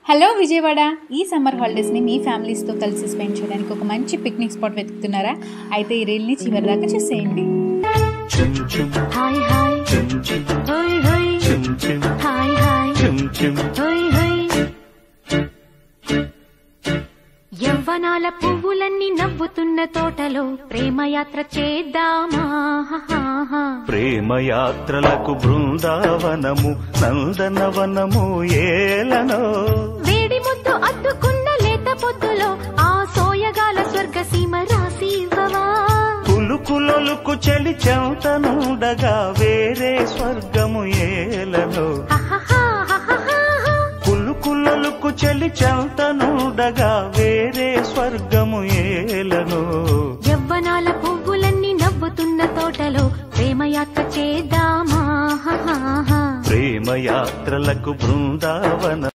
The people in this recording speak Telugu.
హలో విజయవాడ ఈ సమ్మర్ హాలిడేస్ని మీ ఫ్యామిలీస్తో కలిసి స్పెండ్ చేయడానికి ఒక మంచి పిక్నిక్ స్పాట్ వెతుకుతున్నారా అయితే ఈ రీల్ని చివరి దాకా చూసేయండి Chum chum, hi hi chum chum, హోయ్ హోయ్ chum chum, hi hi chum chum. హోయ్ హోయ్ యవ్వనాల పువ్వులన్నీ నవ్వుతున్న తోటలో ప్రేమయాత్ర చేద్దామా హాహాహా. ప్రేమయాత్రలకు బృందావనము నందనవనము ఏలనో వేడి ముద్దు అద్దుకున్న లేత పొద్దులో ఆ సోయగాల స్వర్గ సీమ రాసి ఇవ్వవా కులుకులొలుకు చెలి చెంతనుండగా వేరే స్వర్గము ఏలనో హాహాహా, హాహాహా. కులుకులొలుకు చెలి చెంతనుండగా వేరే స్వర్గము ఏలనో యవ్వనాల పువ్వులన్నీ నవ్వుతున్న తోటలో ప్రేమయాత్ర చేద్దామా హాహాహా. ప్రేమయాత్రలకు బృందావన